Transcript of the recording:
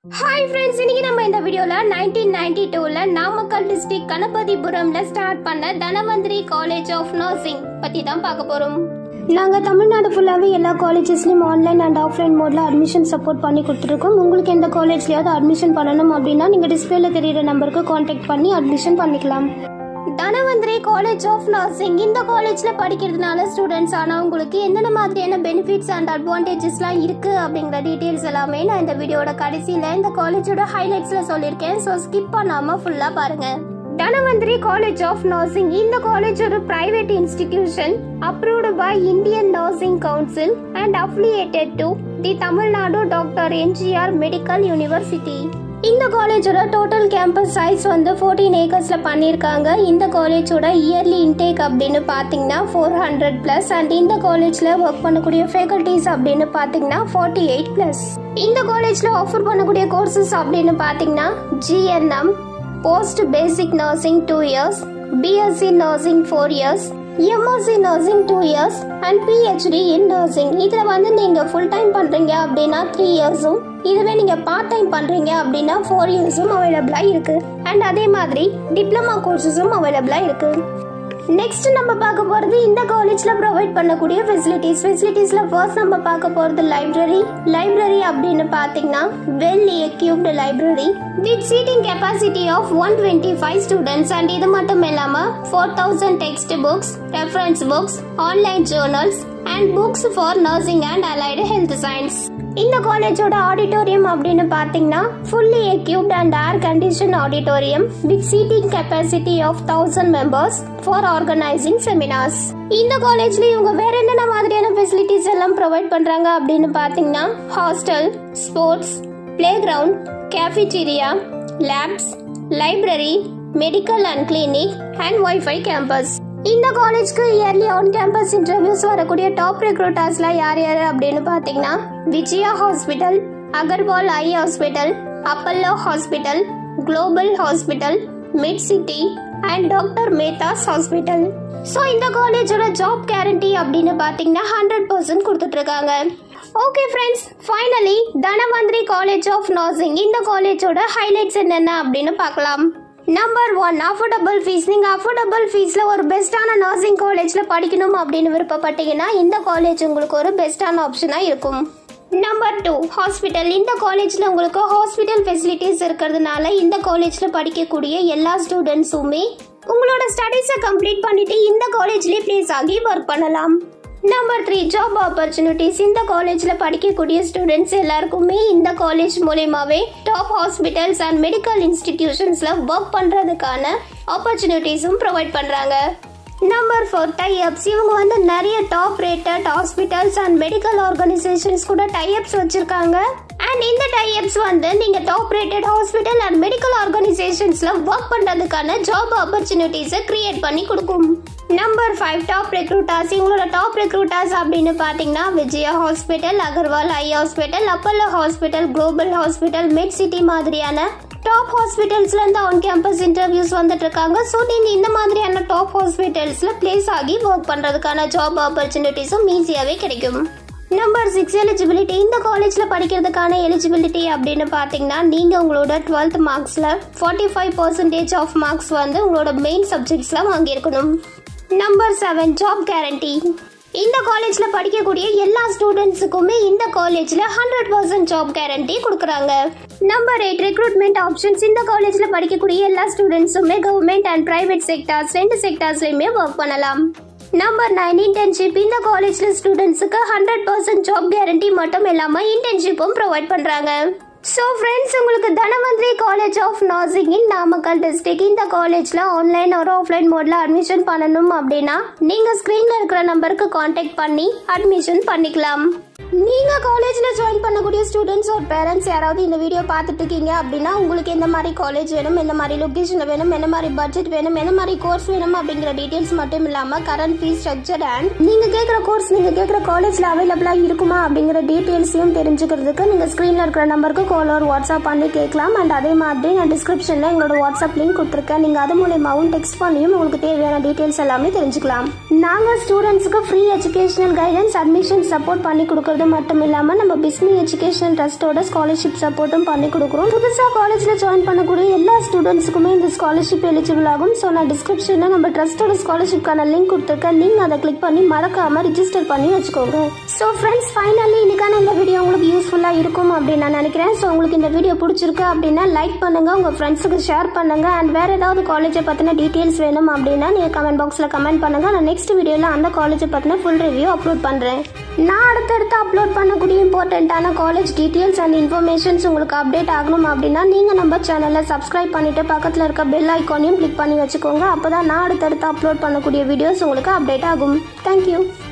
hi friends இன்னைக்கு நம்ம இந்த வீடியோல 1992 நைன்டி டூல நாமக்கல் டிஸ்ட்ரிக்ட் கணபதிபுரம்ல ஸ்டார்ட் பண்ண தனவந்திரி காலேஜ் ஆஃப் நர்சிங் பத்தி தான் பார்க்க போறோம் நாங்கள் தமிழ்நாடு ஃபுல்லாகவே எல்லா காலேஜஸ்லையும் ஆன்லைன் அண்ட் ஆஃப்லைன் மோடில் அட்மிஷன் சப்போர்ட் பண்ணி கொடுத்துருக்கோம் உங்களுக்கு எந்த காலேஜ்லையாவது அட்மிஷன் பண்ணணும் அப்படின்னா நீங்கள் டிஸ்பிளேல தெரியிற நம்பருக்கு காண்டாக்ட் பண்ணி அட்மிஷன் பண்ணிக்கலாம் தனவந்திரி காலேஜ் ஆஃப் நர்சிங் இந்த காலேஜ்ல படிக்கிறதுனால ஸ்டூடெண்ட்ஸ் ஆனவங்களுக்கு என்னென்ன மாதிரியான பெனிஃபிட்ஸ் அண்ட் அட்வான்டேஜஸ்லாம் இருக்கு அப்படிங்கிற டீடைல்ஸ் எல்லாமே நான் இந்த வீடியோட கடைசியில இந்த காலேஜோட ஹைலைட்ஸ்ல சொல்லியிருக்கேன் ஸோ ஸ்கிப் பண்ணாம ஃபுல்லா பாருங்க தனவந்திரி காலேஜ் ஆஃப் நர்சிங் இந்த காலேஜ் ஒரு private institution approved by Indian nursing council and affiliated to the Tamil Nadu doctor MGR medical university இந்த காலேஜோட டோட்டல் கேம்பஸ் சைஸ் வந்து ஃபோர்டீன் ஏக்கர்ஸில் பண்ணியிருக்காங்க இந்த காலேஜோட இயர்லி இன்டேக் அப்படின்னு பார்த்தீங்கன்னா ஃபோர் ஹண்ட்ரட் ப்ளஸ் அண்ட் இந்த காலேஜில் ஒர்க் பண்ணக்கூடிய ஃபேக்கல்டிஸ் அப்படின்னு பார்த்தீங்கன்னா ஃபார்ட்டி எயிட் ப்ளஸ் இந்த காலேஜில் ஆஃபர் பண்ணக்கூடிய கோர்சஸ் அப்படின்னு பார்த்தீங்கன்னா GNM post basic nursing two years BSc nursing four years MSc nursing two years and PhD in nursing இதில் வந்து நீங்கள் ஃபுல் டைம் பண்ணுறீங்க அப்படின்னா த்ரீ இயர்ஸும் இதுவே நீங்கள் பார்ட் டைம் பண்ணுறீங்க அப்படின்னா ஃபோர் இயர்ஸும் அவைலபிளாக இருக்குது அண்ட் அதே மாதிரி டிப்ளமா கோர்சஸும் அவைலபிளாக இருக்குது நெக்ஸ்ட் நம்ம பார்க்க போகிறது இந்த காலேஜில் ப்ரொவைட் பண்ணக்கூடிய ஃபெசிலிட்டிஸ் ஃபெசிலிட்டிஸில் ஃபர்ஸ்ட் நம்ம பார்க்க போகிறது லைப்ரரி லைப்ரரி அப்படின்னு பார்த்தீங்கன்னா well equipped library with seating capacity of one twenty five students and இது மட்டும் இல்லாமல் four thousand text books reference books online journals and books for nursing and allied health science இந்த காலேஜோட ஆடிட்டோரியம் அப்படின்னு பார்த்தீங்கன்னா fully equipped and air condition auditorium with seating capacity of thousand members for organising seminars இந்த காலேஜ்ல இவங்க வேற என்னென்ன மாதிரியான ஃபெசிலிட்டிஸ் எல்லாம் ப்ரொவைட் பண்றாங்க அப்படின்னு பார்த்தீங்கன்னா hostel sports play ground cafeteria labs library medical and clinic and wifi campus இந்த காலேஜ்க்கு இயர்லி ஆன் கேம்பஸ் இன்டர்வியூஸ் வரக்கூடிய டாப் ரெக்ரூட்டர்ஸ்லாம் யார் யார் அப்படின்னு பார்த்தீங்கன்னா Vijaya hospital Agarwal eye hospital Apollo hospital global hospital mid city and doctor Mehta's hospital so இந்த காலேஜோட ஜாப் கேரண்டி அப்படின்னு பார்த்தீங்கன்னா ஹண்ட்ரட் பர்சன்ட் கொடுத்துட்டு இருக்காங்க okay friends finally Dhanvantari college of nursing இந்த காலேஜோட ஹைலைட்ஸ் என்னென்ன அப்படின்னு பார்க்கலாம் நம்பர் ஒன் அஃபோர்டபுள் ஃபீஸ் நீங்கள் அஃபோர்டபுள் ஃபீஸில் ஒரு பெஸ்ட்டான நர்சிங் காலேஜில் படிக்கணும் அப்படின்னு விருப்பப்பட்டீங்கன்னா இந்த காலேஜ் உங்களுக்கு ஒரு பெஸ்ட்டான ஆப்ஷனாக இருக்கும் நம்பர் டூ ஹாஸ்பிட்டல் இந்த காலேஜில் உங்களுக்கு ஹாஸ்பிட்டல் ஃபெசிலிட்டிஸ் இருக்கிறதுனால இந்த காலேஜில் படிக்கக்கூடிய எல்லா ஸ்டூடெண்ட்ஸுமே உங்களோட ஸ்டடீஸை கம்ப்ளீட் பண்ணிட்டு இந்த காலேஜ்லேயே ப்ளேஸ் ஆகி ஒர்க் பண்ணலாம் நம்பர் த்ரீ ஜாப் ஆப்பர்ச்சுனிட்டிஸ் இந்த காலேஜில் படிக்கக்கூடிய ஸ்டூடெண்ட்ஸ் எல்லாருக்குமே இந்த காலேஜ் மூலயமாவே டாப் ஹாஸ்பிட்டல்ஸ் அண்ட் மெடிக்கல் இன்ஸ்டிடியூஷன்ஸில் ஒர்க் பண்ணுறதுக்கான ஆப்பர்ச்சுனிட்டிஸும் ப்ரொவைட் பண்ணுறாங்க நம்பர் ஃபோர் டைஅப்ஸ் இவங்க வந்து நிறைய top rated hospitals and medical organisations கூட டைஅப்ஸ் வச்சிருக்காங்க அண்ட் இந்த டைஅப்ஸ் வந்து நீங்க top rated hospital and medical ஆர்கனைசேஷன்ஸ்ல ஒர்க் பண்றதுக்கான ஜாப் ஆப்பர்ச்சுனிட்டிஸை கிரியேட் பண்ணி கொடுக்கும் நம்பர் ஃபைவ் டாப் ரெக்ரூட்டர்ஸ் இவங்களோட டாப் ரெக்ரூட்டர்ஸ் அப்படின்னு பார்த்தீங்கன்னா Vijaya hospital Agarwal eye hospital Apollo hospital global hospital med city மாதிரியான டாப் ஹாஸ்பிட்டல்ஸ்ல இருந்து ஆன் கேம்பஸ் இன்டர்வியூஸ் வந்துட்டு இருக்காங்க ஸோ நீங்க இந்த மாதிரியான டாப் ஹாஸ்பிட்டல்ஸ்ல பிளேஸ் ஆகி ஒர்க் பண்றதுக்கான ஜாப் ஆப்பர்ச்சுனிட்டிஸும் ஈஸியாவே கிடைக்கும் நம்பர் சிக்ஸ் எலிஜிபிலிட்டி இந்த காலேஜில் படிக்கிறதுக்கான எலிஜிபிலிட்டி அப்படின்னு பார்த்தீங்கன்னா நீங்கள் உங்களோட டுவெல்த் மார்க்ஸில் forty five percentage of marks வந்து உங்களோட மெயின் சப்ஜெக்ட்ஸில் வாங்கியிருக்கணும் நம்பர் செவன் ஜாப் கேரண்டி இந்த காலேஜில் படிக்கக்கூடிய எல்லா ஸ்டூடெண்ட்ஸுக்குமே இந்த காலேஜில் ஹண்ட்ரட் பர்சன்ட் ஜாப் கேரண்டி கொடுக்குறாங்க நம்பர் எயிட் ரெக்ரூட்மெண்ட் ஆப்ஷன்ஸ் இந்த காலேஜில் படிக்கக்கூடிய எல்லா ஸ்டூடெண்ட்ஸுமே கவர்மெண்ட் அண்ட் பிரைவேட் செக்டார்ஸ் ரெண்டு செக்டார்ஸ்லையுமே ஒர்க் பண்ணலாம் நம்பர் நைன் இன்டர்ன்ஷிப் இந்த காலேஜில் ஸ்டூடெண்ட்ஸுக்கு ஹண்ட்ரட் பர்சன்ட் ஜாப் கேரண்டி மட்டும் இல்லாமல் இன்டர்ன்ஷிப்பும் ப்ரொவைட் பண்ணுறாங்க ஸோ ஃப்ரெண்ட்ஸ் உங்களுக்கு Dhanvantari college of nursing in Namakkal district இந்த காலேஜில் ஆன்லைன் ஒரு ஆஃப்லைன் மோடில் அட்மிஷன் பண்ணணும் அப்படின்னா நீங்கள் ஸ்க்ரீனில் இருக்கிற நம்பருக்கு காண்டாக்ட் பண்ணி அட்மிஷன் பண்ணிக்கலாம் நீங்கள் காலேஜில் ஜாயின் பண்ணக்கூடிய ஸ்டூடெண்ட்ஸ் ஒரு பேரண்ட்ஸ் யாராவது இந்த வீடியோ பார்த்துட்டு இருக்கீங்க அப்படின்னா உங்களுக்கு எந்த மாதிரி காலேஜ் வேணும் எந்த மாதிரி லொக்கேஷனில் வேணும் எந்த மாதிரி பட்ஜெட் வேணும் எந்த மாதிரி கோர்ஸ் வேணும் அப்படிங்கிற டீட்டெயில்ஸ் மட்டும் இல்லாமல் கரண்ட் ஃபீஸ் ஸ்ட்ரக்சர் அண்ட் நீங்கள் கேட்குற கோர்ஸ் நீங்கள் கேட்குற காலேஜில் அவைலபிளாக இருக்குமா அப்படிங்கிற டீட்டெயில்ஸையும் தெரிஞ்சுக்கிறதுக்கு நீங்கள் ஸ்க்ரீனில் இருக்கிற நம்பருக்கு கால் ஒரு வாட்ஸ்அப் பண்ணி கேட்கலாம் அண்ட் அதே மாதிரி நான் டிஸ்கிரிப்ஷனில் எங்களோட வாட்ஸ்அப் லிங்க் கொடுத்துருக்கேன் நீங்கள் அது மூலியமாகவும் டெக்ஸ்ட் பண்ணியும் உங்களுக்கு தேவையான டீட்டெயில்ஸ் எல்லாமே தெரிஞ்சுக்கலாம் நாங்கள் ஸ்டூடெண்ட்ஸுக்கு free educational guidance admission support பண்ணி கொடுக்க கொடுக்கறது மட்டும் இல்லாமல் நம்ம பிஸ்மி எஜுகேஷன் ட்ரஸ்ட்டோட ஸ்காலர்ஷிப் சப்போர்ட்டும் பண்ணி கொடுக்குறோம் புதுசாக காலேஜில் ஜாயின் பண்ணக்கூடிய எல்லா ஸ்டூடெண்ட்ஸுக்குமே இந்த ஸ்காலர்ஷிப் எலிஜிபிள் ஆகும் ஸோ நான் டிஸ்கிரிப்ஷனில் நம்ம ட்ரஸ்ட்டோட ஸ்காலர்ஷிப்க்கான லிங்க் கொடுத்துருக்கேன் நீங்கள் அதை கிளிக் பண்ணி மறக்காமல் ரிஜிஸ்டர் பண்ணி வச்சுக்கோங்க ஸோ ஃப்ரெண்ட்ஸ் ஃபைனலி இன்னைக்கான இந்த வீடியோ உங்களுக்கு யூஸ்ஃபுல்லாக இருக்கும் அப்படின்னு நான் நினைக்கிறேன் ஸோ உங்களுக்கு இந்த வீடியோ பிடிச்சிருக்கு அப்படின்னா லைக் பண்ணுங்க உங்கள் ஃப்ரெண்ட்ஸுக்கு ஷேர் பண்ணுங்க அண்ட் வேற ஏதாவது காலேஜை பற்றின டீட்டெயில்ஸ் வேணும் அப்படின்னா நீங்கள் கமெண்ட் பாக்ஸில் கமெண்ட் பண்ணுங்க நான் நெக்ஸ்ட் வீடியோவில் அந்த காலேஜை பற்றின ஃபுல் ரிவ்யூ அப்லோட் பண்ணுறேன் நான் அடுத்தடுத்து அப்லோட் பண்ணக்கூடிய இம்பார்ட்டண்ட்டான காலேஜ் டீட்டெயில்ஸ் அண்ட் இன்ஃபர்மேஷன்ஸ் உங்களுக்கு அப்டேட் ஆகணும் அப்படின்னா நீங்கள் நம்ம சேனலை சப்ஸ்கிரைப் பண்ணிட்டு பக்கத்தில் இருக்க பெல் ஐக்கானையும் கிளிக் பண்ணி வச்சுக்கோங்க அப்போ தான் நான் அடுத்தடுத்து அப்லோட் பண்ணக்கூடிய வீடியோஸ் உங்களுக்கு அப்டேட் ஆகும் தேங்க்யூ